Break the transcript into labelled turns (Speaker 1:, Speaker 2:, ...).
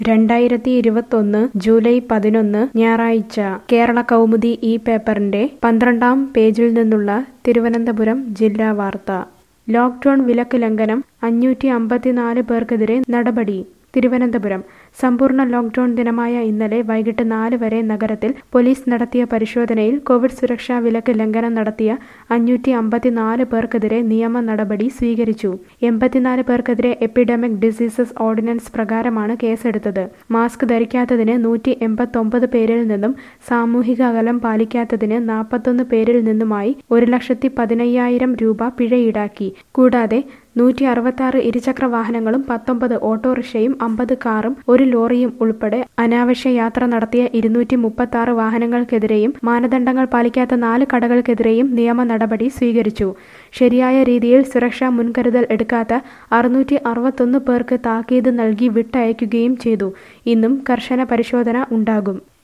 Speaker 1: രണ്ടായിരത്തി ഇരുപത്തൊന്ന് ജൂലൈ പതിനൊന്ന് ഞായറാഴ്ച കേരള കൗമുദി ഈ പേപ്പറിന്റെ പന്ത്രണ്ടാം പേജിൽ നിന്നുള്ള തിരുവനന്തപുരം ജില്ലാ വാർത്ത ലോക്ക്ഡൌൺ വിലക്ക് ലംഘനം അഞ്ഞൂറ്റി അമ്പത്തിനാല് പേർക്കെതിരെ നടപടി തിരുവനന്തപുരം സമ്പൂർണ്ണ ലോക്ക്ഡൌൺ ദിനമായ ഇന്നലെ വൈകിട്ട് നാല് വരെ നഗരത്തിൽ പോലീസ് നടത്തിയ പരിശോധനയിൽ കോവിഡ് സുരക്ഷാ വിലക്ക് ലംഘനം നടത്തിയ അഞ്ഞൂറ്റി അമ്പത്തിനാല് പേർക്കെതിരെ നിയമ നടപടി സ്വീകരിച്ചു എൺപത്തിനാല് പേർക്കെതിരെ എപ്പിഡമിക് ഡിസീസസ് ഓർഡിനൻസ് പ്രകാരമാണ് കേസെടുത്തത് മാസ്ക് ധരിക്കാത്തതിന് നൂറ്റി എൺപത്തൊമ്പത് പേരിൽ നിന്നും സാമൂഹിക അകലം പാലിക്കാത്തതിന് നാൽപ്പത്തൊന്ന് പേരിൽ നിന്നുമായി ഒരു ലക്ഷത്തി പതിനയ്യായിരം രൂപ പിഴ ഈടാക്കി കൂടാതെ നൂറ്റി അറുപത്തി ആറ് ഇരുചക്ര വാഹനങ്ങളും പത്തൊമ്പത് ഓട്ടോറിക്ഷയും അമ്പത് കാറും ഒരു ലോറിയും ഉൾപ്പെടെ അനാവശ്യ യാത്ര നടത്തിയ ഇരുന്നൂറ്റി മുപ്പത്തി ആറ് വാഹനങ്ങൾക്കെതിരെയും മാനദണ്ഡങ്ങൾ പാലിക്കാത്ത നാല് കടകൾക്കെതിരെയും നിയമ നടപടി സ്വീകരിച്ചു ശരിയായ രീതിയിൽ സുരക്ഷാ മുൻകരുതൽ എടുക്കാത്ത അറുന്നൂറ്റി അറുപത്തൊന്ന് പേർക്ക് താക്കീത് നൽകി വിട്ടയക്കുകയും ചെയ്തു ഇന്നും കർശന പരിശോധന ഉണ്ടാകും